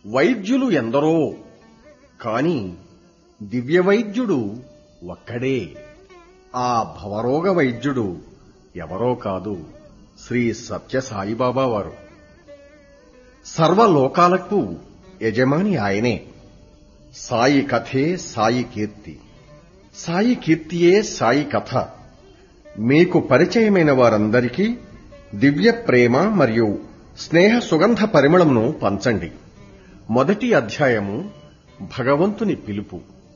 వైద్యులు ఎందరో కాని దివ్య వైద్యుడు ఒక్కడే ఆ భవరోగ వైద్యుడు ఎవరో కాదు శ్రీ సత్య సాయిబాబా వారు సర్వలోకాలకు యజమాని ఆయనే సాయి కథే సాయి కీర్తి సాయి కీర్తియే సాయి కథ మీకు పరిచయమైన వారందరికీ దివ్య ప్రేమ మరియు స్నేహ సుగంధ పరిమళంను పంచండి మొదటి అధ్యాయము భగవంతుని పిలుపు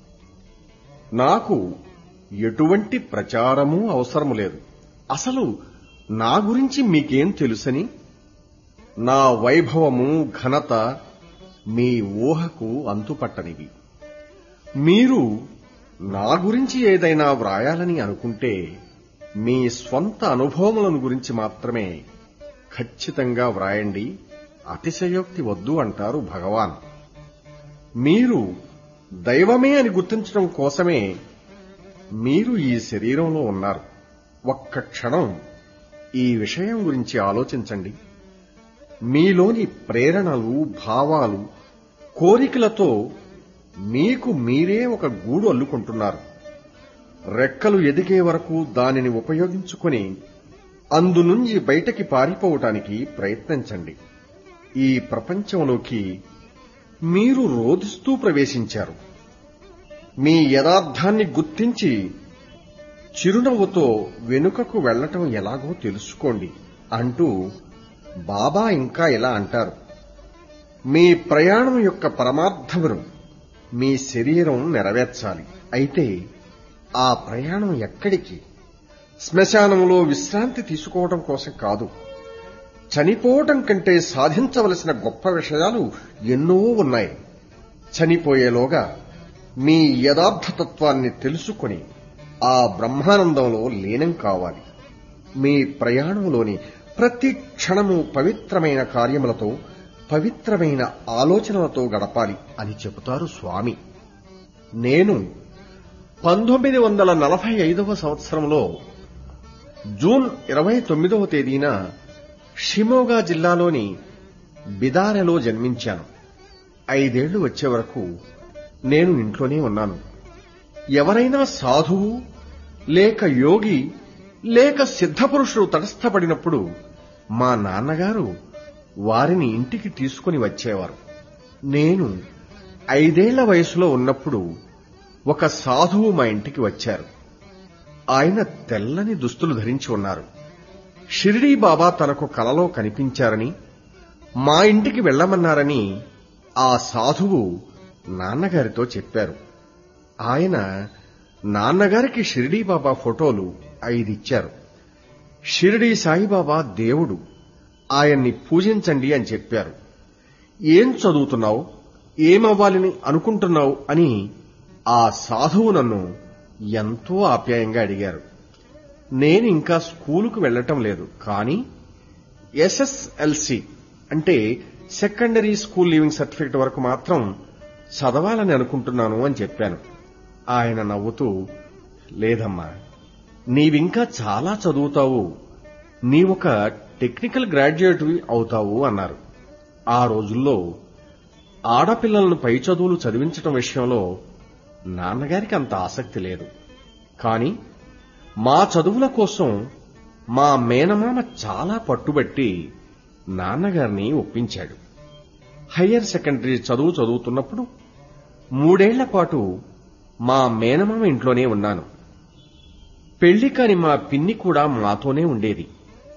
నాకు ఎటువంటి ప్రచారమూ అవసరం లేదు అసలు నా గురించి మీకేం తెలుసని నా వైభవము ఘనత మీ ఊహకు అంతుపట్టనివి మీరు నా గురించి ఏదైనా వ్రాయాలని అనుకుంటే మీ స్వంత అనుభవములను గురించి మాత్రమే ఖచ్చితంగా వ్రాయండి అతిశయోక్తి వద్దు అంటారు భగవాన్ మీరు దైవమే అని గుర్తించడం కోసమే మీరు ఈ శరీరంలో ఉన్నారు ఒక్క క్షణం ఈ విషయం గురించి ఆలోచించండి మీలోని ప్రేరణలు భావాలు కోరికలతో మీకు మీరే ఒక గూడు అల్లుకుంటున్నారు రెక్కలు ఎదిగే వరకు దానిని ఉపయోగించుకుని అందునుంచి బయటకి పారిపోవటానికి ప్రయత్నించండి ఈ ప్రపంచంలోకి మీరు రోధిస్తూ ప్రవేశించారు మీ యథార్థాన్ని గుర్తించి చిరునవ్వుతో వెనుకకు వెళ్లటం ఎలాగో తెలుసుకోండి అంటూ బాబా ఇంకా ఇలా అంటారు మీ ప్రయాణం యొక్క పరమార్థమును మీ శరీరం నెరవేర్చాలి అయితే ఆ ప్రయాణం ఎక్కడికి శ్మశానంలో విశ్రాంతి తీసుకోవడం కోసం కాదు చనిపోవటం కంటే సాధించవలసిన గొప్ప విషయాలు ఎన్నో ఉన్నాయి చనిపోయేలోగా మీ యథార్థతత్వాన్ని తెలుసుకొని ఆ బ్రహ్మానందంలో లీనం కావాలి మీ ప్రయాణంలోని ప్రతి క్షణము పవిత్రమైన కార్యములతో పవిత్రమైన ఆలోచనలతో గడపాలి అని చెబుతారు స్వామి నేను పంతొమ్మిది వందల నలభై ఐదవ సంవత్సరంలో జూన్ ఇరవై తొమ్మిదవ తేదీన షిమోగా జిల్లాలోని బిదారెలో జన్మించాను ఐదేళ్లు వచ్చే వరకు నేను ఇంట్లోనే ఉన్నాను ఎవరైనా సాధువు లేక యోగి లేక సిద్ధపురుషుడు తటస్థపడినప్పుడు మా నాన్నగారు వారిని ఇంటికి తీసుకుని వచ్చేవారు నేను ఐదేళ్ల వయసులో ఉన్నప్పుడు ఒక సాధువు మా ఇంటికి వచ్చారు ఆయన తెల్లని దుస్తులు ధరించి ఉన్నారు షిరిడీ బాబా తనకు కలలో కనిపించారని మా ఇంటికి వెళ్లమన్నారని ఆ సాధువు నాన్నగారితో చెప్పారు ఆయన నాన్నగారికి షిరిడీ బాబా ఫోటోలు ఐదిచ్చారు షిరిడీ సాయిబాబా దేవుడు ఆయన్ని పూజించండి అని చెప్పారు ఏం చదువుతున్నావు ఏమవ్వాలని అనుకుంటున్నావు అని ఆ సాధువు నన్ను ఎంతో ఆప్యాయంగా అడిగారు నేను ఇంకా స్కూలుకు వెళ్లటం లేదు కానీ ఎస్ఎస్ఎల్సి అంటే సెకండరీ స్కూల్ లీవింగ్ సర్టిఫికెట్ వరకు మాత్రం చదవాలని అనుకుంటున్నాను అని చెప్పాను ఆయన నవ్వుతూ లేదమ్మా నీవింకా చాలా చదువుతావు నీవొక టెక్నికల్ గ్రాడ్యుయేట్వి అవుతావు అన్నారు ఆ రోజుల్లో ఆడపిల్లలను పై చదువులు చదివించటం విషయంలో నాన్నగారికి అంత ఆసక్తి లేదు కాని మా చదువుల కోసం మా మేనమామ చాలా పట్టుబట్టి నాన్నగారిని ఒప్పించాడు హయ్యర్ సెకండరీ చదువు చదువుతున్నప్పుడు మూడేళ్ల పాటు మా మేనమామ ఇంట్లోనే ఉన్నాను పెళ్లి కాని మా పిన్ని కూడా మాతోనే ఉండేది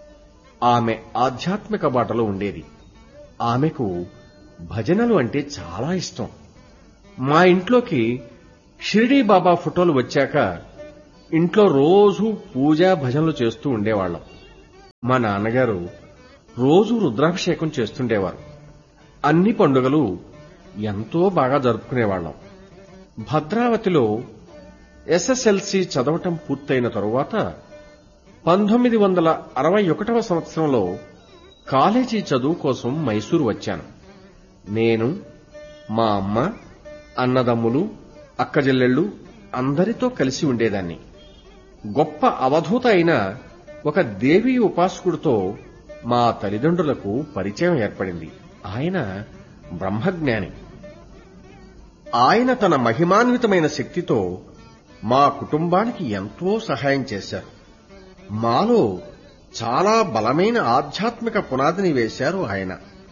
ఆమె ఆధ్యాత్మిక బాటలో ఉండేది ఆమెకు భజనలు అంటే చాలా ఇష్టం మా ఇంట్లోకి షిరిడీ బాబా ఫోటోలు వచ్చాక ఇంట్లో రోజూ పూజా భజనలు చేస్తూ ఉండేవాళ్లం మా నాన్నగారు రోజు రుద్రాభిషేకం చేస్తుండేవారు అన్ని పండుగలు ఎంతో బాగా జరుపుకునేవాళ్లం భద్రావతిలో ఎస్ఎస్ఎల్సి చదవటం పూర్తయిన తరువాత పంతొమ్మిది వందల అరవై ఒకటవ సంవత్సరంలో కాలేజీ చదువు కోసం మైసూరు వచ్చాను నేను మా అమ్మ అన్నదమ్ములు అక్కజెల్లెళ్ళు అందరితో కలిసి ఉండేదాన్ని గొప్ప అవధూత అయిన ఒక దేవీ ఉపాసకుడితో మా తల్లిదండ్రులకు పరిచయం ఏర్పడింది ఆయన బ్రహ్మజ్ఞాని ఆయన తన మహిమాన్వితమైన శక్తితో మా కుటుంబానికి ఎంతో సహాయం చేశారు మాలో చాలా బలమైన ఆధ్యాత్మిక పునాదిని వేశారు ఆయన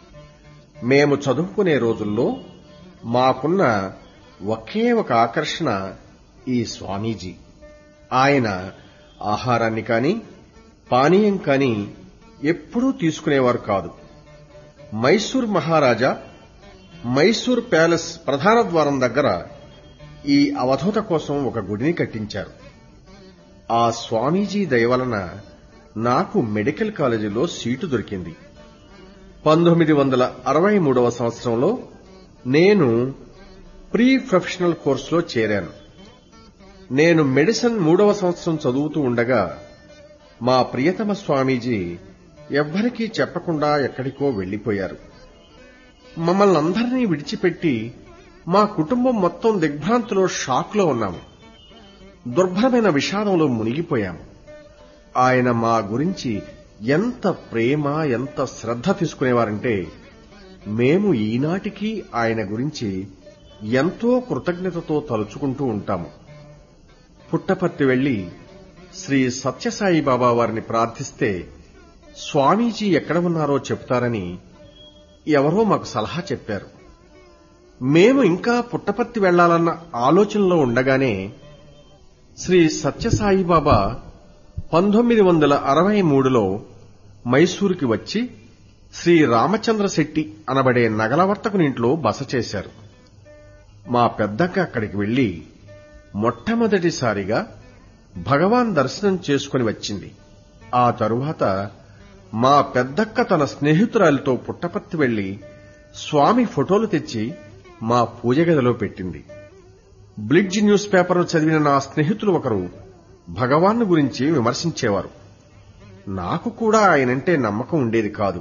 మేము చదువుకునే రోజుల్లో మాకున్న ఒకే ఒక ఆకర్షణ ఈ స్వామీజీ ఆయన ఆహారాన్ని కాని పానీయం కాని ఎప్పుడూ తీసుకునేవారు కాదు మైసూర్ మహారాజా మైసూర్ ప్యాలెస్ ప్రధాన ద్వారం దగ్గర ఈ అవధూత కోసం ఒక గుడిని కట్టించారు ఆ స్వామీజీ దయవలన నాకు మెడికల్ కాలేజీలో సీటు దొరికింది పంతొమ్మిది వందల అరవై మూడవ సంవత్సరంలో నేను ప్రీ ప్రొఫెషనల్ కోర్సులో చేరాను నేను మెడిసిన్ మూడవ సంవత్సరం చదువుతూ ఉండగా మా ప్రియతమ స్వామీజీ ఎవ్వరికీ చెప్పకుండా ఎక్కడికో వెళ్లిపోయారు మమ్మల్ని అందరినీ విడిచిపెట్టి మా కుటుంబం మొత్తం దిగ్భ్రాంతిలో షాక్లో ఉన్నాము దుర్భరమైన విషాదంలో మునిగిపోయాము ఆయన మా గురించి ఎంత ప్రేమ ఎంత శ్రద్ధ తీసుకునేవారంటే మేము ఈనాటికి ఆయన గురించి ఎంతో కృతజ్ఞతతో తలుచుకుంటూ ఉంటాము పుట్టపర్తి వెళ్లి శ్రీ సత్యసాయి బాబా వారిని ప్రార్థిస్తే స్వామీజీ ఎక్కడ ఉన్నారో చెప్తారని ఎవరో మాకు సలహా చెప్పారు మేము ఇంకా పుట్టపర్తి వెళ్లాలన్న ఆలోచనలో ఉండగానే శ్రీ సత్యసాయి బాబా పంతొమ్మిది వందల అరవై మూడులో మైసూరుకి వచ్చి శ్రీ రామచంద్ర శెట్టి అనబడే నగలవర్తకునింట్లో బస చేశారు మా పెద్దక్క అక్కడికి వెళ్లి మొట్టమొదటిసారిగా భగవాన్ దర్శనం చేసుకుని వచ్చింది ఆ తరువాత మా పెద్దక్క తన స్నేహితురాలితో పుట్టపర్తి వెళ్లి స్వామి ఫోటోలు తెచ్చి మా పూజ గదిలో పెట్టింది బ్లిడ్జ్ న్యూస్ పేపర్ చదివిన నా స్నేహితులు ఒకరు భగవాన్ గురించి విమర్శించేవారు నాకు కూడా ఆయనంటే నమ్మకం ఉండేది కాదు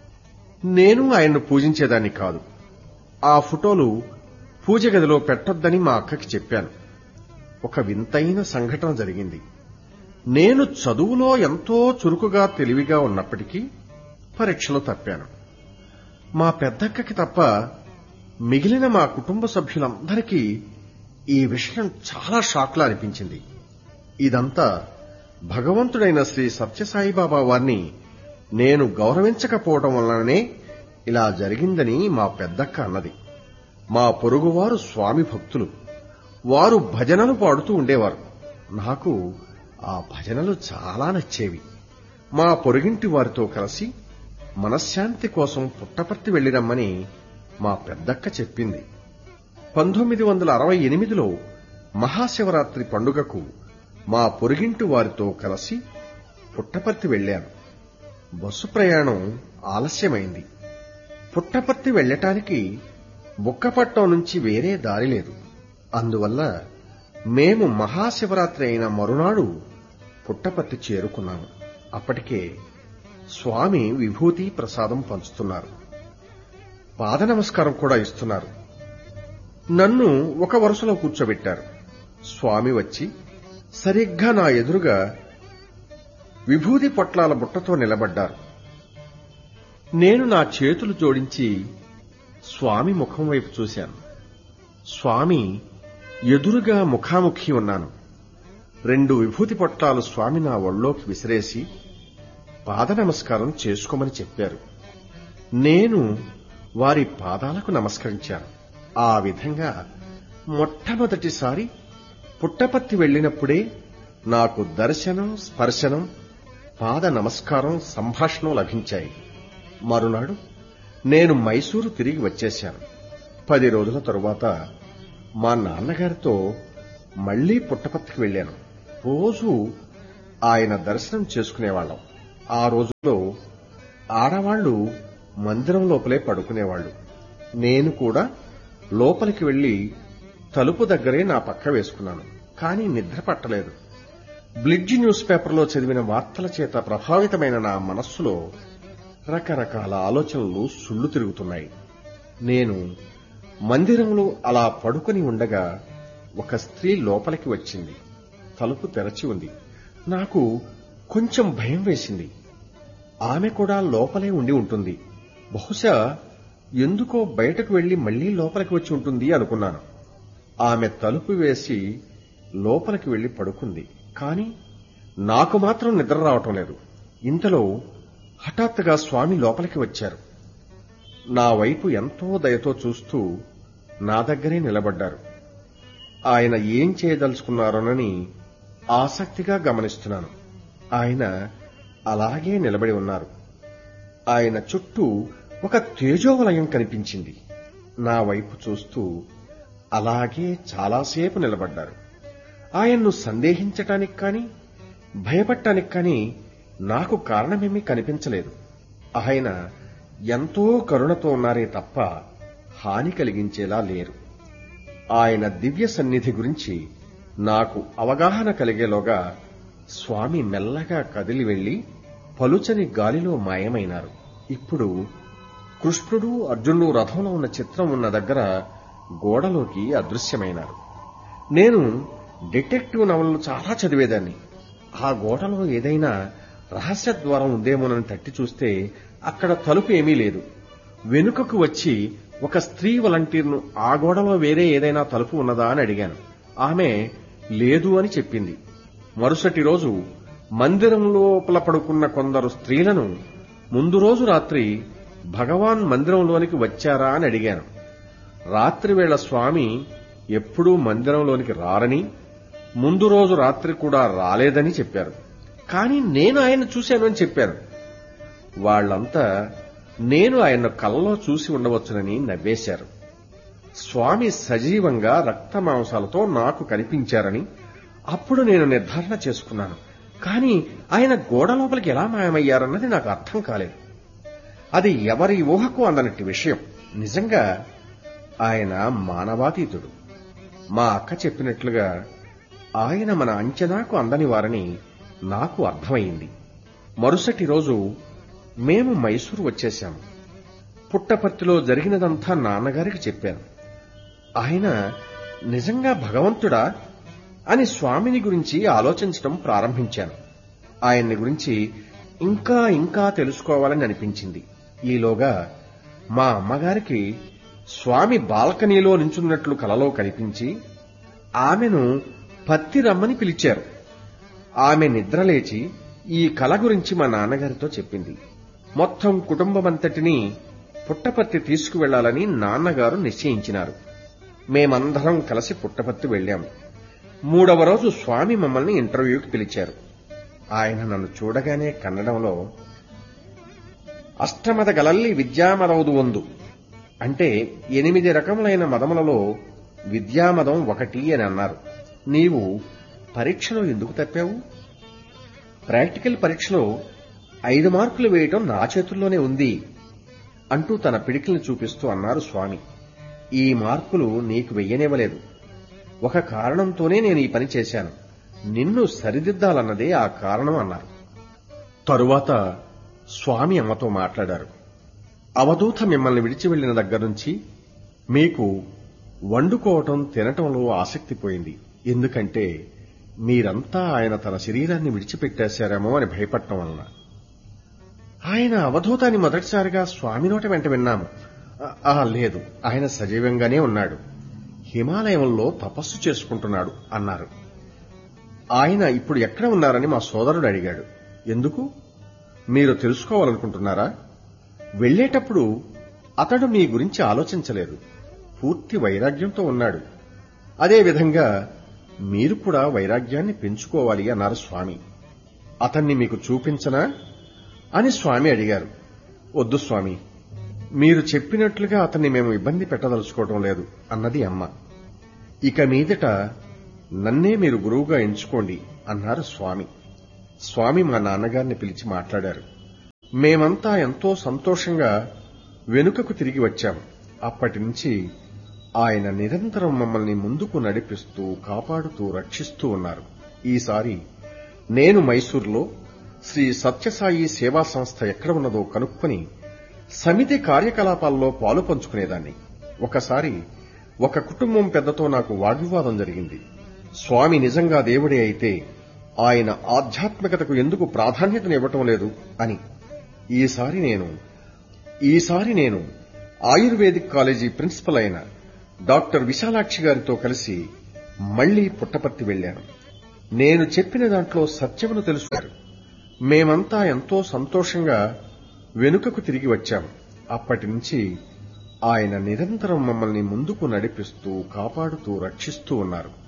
నేను ఆయన్ను పూజించేదాన్ని కాదు ఆ ఫోటోలు పూజ గదిలో పెట్టొద్దని మా అక్కకి చెప్పాను ఒక వింతైన సంఘటన జరిగింది నేను చదువులో ఎంతో చురుకుగా తెలివిగా ఉన్నప్పటికీ పరీక్షలో తప్పాను మా పెద్దక్కకి తప్ప మిగిలిన మా కుటుంబ సభ్యులందరికీ ఈ విషయం చాలా షాక్లా అనిపించింది ఇదంతా భగవంతుడైన శ్రీ సత్యసాయిబాబా వారిని నేను గౌరవించకపోవడం వలననే ఇలా జరిగిందని మా పెద్దక్క అన్నది మా పొరుగువారు స్వామి భక్తులు వారు భజనలు పాడుతూ ఉండేవారు నాకు ఆ భజనలు చాలా నచ్చేవి మా పొరుగింటి వారితో కలిసి మనశ్శాంతి కోసం పుట్టపర్తి వెళ్లిరమ్మని మా పెద్దక్క చెప్పింది పంతొమ్మిది వందల అరవై ఎనిమిదిలో మహాశివరాత్రి పండుగకు మా పొరుగింటి వారితో కలిసి పుట్టపర్తి వెళ్లాను బస్సు ప్రయాణం ఆలస్యమైంది పుట్టపర్తి వెళ్లటానికి బుక్కపట్నం నుంచి వేరే దారి లేదు అందువల్ల మేము మహాశివరాత్రి అయిన మరునాడు పుట్టపర్తి చేరుకున్నాము అప్పటికే స్వామి విభూతి ప్రసాదం పంచుతున్నారు పాద నమస్కారం కూడా ఇస్తున్నారు నన్ను ఒక వరుసలో కూర్చోబెట్టారు స్వామి వచ్చి సరిగ్గా నా ఎదురుగా విభూతి పొట్లాల బుట్టతో నిలబడ్డారు నేను నా చేతులు జోడించి స్వామి ముఖం వైపు చూశాను స్వామి ఎదురుగా ముఖాముఖి ఉన్నాను రెండు విభూతి పొట్లాలు స్వామి నా ఒళ్ళోకి విసిరేసి పాద నమస్కారం చేసుకోమని చెప్పారు నేను వారి పాదాలకు నమస్కరించాను ఆ విధంగా మొట్టమొదటిసారి పుట్టపర్తి వెళ్లినప్పుడే నాకు దర్శనం స్పర్శనం పాద నమస్కారం సంభాషణం లభించాయి మరునాడు నేను మైసూరు తిరిగి వచ్చేశాను పది రోజుల తరువాత మా నాన్నగారితో మళ్లీ పుట్టపర్తికి వెళ్లాను రోజు ఆయన దర్శనం చేసుకునేవాళ్లం ఆ రోజుల్లో ఆడవాళ్లు మందిరం లోపలే పడుకునేవాళ్లు నేను కూడా లోపలికి వెళ్లి తలుపు దగ్గరే నా పక్క వేసుకున్నాను కానీ నిద్ర పట్టలేదు బ్లిడ్జ్ న్యూస్ పేపర్లో చదివిన వార్తల చేత ప్రభావితమైన నా మనస్సులో రకరకాల ఆలోచనలు సుళ్ళు తిరుగుతున్నాయి నేను మందిరంలో అలా పడుకొని ఉండగా ఒక స్త్రీ లోపలికి వచ్చింది తలుపు తెరచి ఉంది నాకు కొంచెం భయం వేసింది ఆమె కూడా లోపలే ఉండి ఉంటుంది బహుశా ఎందుకో బయటకు వెళ్లి మళ్లీ లోపలికి వచ్చి ఉంటుంది అనుకున్నాను ఆమె తలుపు వేసి లోపలికి వెళ్లి పడుకుంది కాని నాకు మాత్రం నిద్ర రావటం లేదు ఇంతలో హఠాత్తుగా స్వామి లోపలికి వచ్చారు నా వైపు ఎంతో దయతో చూస్తూ నా దగ్గరే నిలబడ్డారు ఆయన ఏం చేయదలుచుకున్నారోనని ఆసక్తిగా గమనిస్తున్నాను ఆయన అలాగే నిలబడి ఉన్నారు ఆయన చుట్టూ ఒక తేజోవలయం కనిపించింది నా వైపు చూస్తూ అలాగే చాలాసేపు నిలబడ్డారు ఆయన్ను సందేహించటానికి కాని భయపడటానికి కాని నాకు కారణమేమీ కనిపించలేదు ఆయన ఎంతో కరుణతో ఉన్నారే తప్ప హాని కలిగించేలా లేరు ఆయన దివ్య సన్నిధి గురించి నాకు అవగాహన కలిగేలోగా స్వామి మెల్లగా కదిలి వెళ్లి పలుచని గాలిలో మాయమైనారు ఇప్పుడు కృష్ణుడు అర్జునుడు రథంలో ఉన్న చిత్రం ఉన్న దగ్గర గోడలోకి అదృశ్యమైనారు నేను డిటెక్టివ్ నవలలు చాలా చదివేదాన్ని ఆ గోడలో ఏదైనా రహస్య ద్వారం ఉందేమోనని తట్టి చూస్తే అక్కడ తలుపు ఏమీ లేదు వెనుకకు వచ్చి ఒక స్త్రీ వాలంటీర్ను ఆ గోడలో వేరే ఏదైనా తలుపు ఉన్నదా అని అడిగాను ఆమె లేదు అని చెప్పింది మరుసటి రోజు మందిరం లోపల పడుకున్న కొందరు స్త్రీలను ముందు రోజు రాత్రి భగవాన్ మందిరంలోనికి వచ్చారా అని అడిగాను రాత్రివేళ స్వామి ఎప్పుడూ మందిరంలోనికి రారని ముందు రోజు రాత్రి కూడా రాలేదని చెప్పారు కానీ నేను ఆయన చూశాను అని చెప్పారు వాళ్లంతా నేను ఆయన కళ్ళలో చూసి ఉండవచ్చునని నవ్వేశారు స్వామి సజీవంగా రక్త మాంసాలతో నాకు కనిపించారని అప్పుడు నేను నిర్ధారణ చేసుకున్నాను కానీ ఆయన గోడ లోపలికి ఎలా మాయమయ్యారన్నది నాకు అర్థం కాలేదు అది ఎవరి ఊహకు అందనట్టి విషయం నిజంగా ఆయన మానవాతీతుడు మా అక్క చెప్పినట్లుగా ఆయన మన అంచనాకు అందని వారని నాకు అర్థమైంది మరుసటి రోజు మేము మైసూరు వచ్చేశాము పుట్టపర్తిలో జరిగినదంతా నాన్నగారికి చెప్పాను ఆయన నిజంగా భగవంతుడా అని స్వామిని గురించి ఆలోచించడం ప్రారంభించాను ఆయన్ని గురించి ఇంకా ఇంకా తెలుసుకోవాలని అనిపించింది ఈలోగా మా అమ్మగారికి స్వామి బాల్కనీలో నించున్నట్లు కలలో కనిపించి ఆమెను పత్తి రమ్మని పిలిచారు ఆమె నిద్రలేచి ఈ కల గురించి మా నాన్నగారితో చెప్పింది మొత్తం కుటుంబమంతటినీ పుట్టపత్తి తీసుకువెళ్లాలని నాన్నగారు నిశ్చయించినారు మేమందరం కలిసి పుట్టపత్తి వెళ్లాము మూడవ రోజు స్వామి మమ్మల్ని ఇంటర్వ్యూకి పిలిచారు ఆయన నన్ను చూడగానే కన్నడంలో అష్టమద గలల్లి విద్యామదవుదు వందు అంటే ఎనిమిది రకములైన మదములలో విద్యామదం ఒకటి అని అన్నారు నీవు పరీక్షలో ఎందుకు తప్పావు ప్రాక్టికల్ పరీక్షలో ఐదు మార్కులు వేయటం నా చేతుల్లోనే ఉంది అంటూ తన పిడికిల్ని చూపిస్తూ అన్నారు స్వామి ఈ మార్కులు నీకు వెయ్యనివ్వలేదు ఒక కారణంతోనే నేను ఈ పని చేశాను నిన్ను సరిదిద్దాలన్నదే ఆ కారణం అన్నారు తరువాత స్వామి అమ్మతో మాట్లాడారు అవధూత మిమ్మల్ని విడిచి వెళ్లిన దగ్గర నుంచి మీకు వండుకోవటం తినటంలో ఆసక్తి పోయింది ఎందుకంటే మీరంతా ఆయన తన శరీరాన్ని విడిచిపెట్టేశారేమో అని భయపడటం వలన ఆయన అవధూతాన్ని మొదటిసారిగా స్వామి నోట వెంట విన్నాము ఆ లేదు ఆయన సజీవంగానే ఉన్నాడు హిమాలయంలో తపస్సు చేసుకుంటున్నాడు అన్నారు ఆయన ఇప్పుడు ఎక్కడ ఉన్నారని మా సోదరుడు అడిగాడు ఎందుకు మీరు తెలుసుకోవాలనుకుంటున్నారా వెళ్లేటప్పుడు అతడు మీ గురించి ఆలోచించలేదు పూర్తి వైరాగ్యంతో ఉన్నాడు అదేవిధంగా మీరు కూడా వైరాగ్యాన్ని పెంచుకోవాలి అన్నారు స్వామి అతన్ని మీకు చూపించనా అని స్వామి అడిగారు వద్దు స్వామి మీరు చెప్పినట్లుగా అతన్ని మేము ఇబ్బంది పెట్టదలుచుకోవటం లేదు అన్నది అమ్మ ఇక మీదట నన్నే మీరు గురువుగా ఎంచుకోండి అన్నారు స్వామి స్వామి మా నాన్నగారిని పిలిచి మాట్లాడారు మేమంతా ఎంతో సంతోషంగా వెనుకకు తిరిగి వచ్చాం అప్పటి నుంచి ఆయన నిరంతరం మమ్మల్ని ముందుకు నడిపిస్తూ కాపాడుతూ రక్షిస్తూ ఉన్నారు ఈసారి నేను మైసూర్లో శ్రీ సత్యసాయి సేవా సంస్థ ఎక్కడ ఉన్నదో కనుక్కొని సమితి కార్యకలాపాల్లో పాలు పంచుకునేదాన్ని ఒకసారి ఒక కుటుంబం పెద్దతో నాకు వాగ్వివాదం జరిగింది స్వామి నిజంగా దేవుడే అయితే ఆయన ఆధ్యాత్మికతకు ఎందుకు ప్రాధాన్యతనివ్వటం లేదు అని ఈసారి నేను ఈసారి నేను ఆయుర్వేదిక్ కాలేజీ ప్రిన్సిపల్ అయిన డాక్టర్ విశాలాక్షి గారితో కలిసి మళ్లీ పుట్టపర్తి వెళ్లాను నేను చెప్పిన దాంట్లో సత్యమును తెలుసుకున్నారు మేమంతా ఎంతో సంతోషంగా వెనుకకు తిరిగి వచ్చాము అప్పటి నుంచి ఆయన నిరంతరం మమ్మల్ని ముందుకు నడిపిస్తూ కాపాడుతూ రక్షిస్తూ ఉన్నారు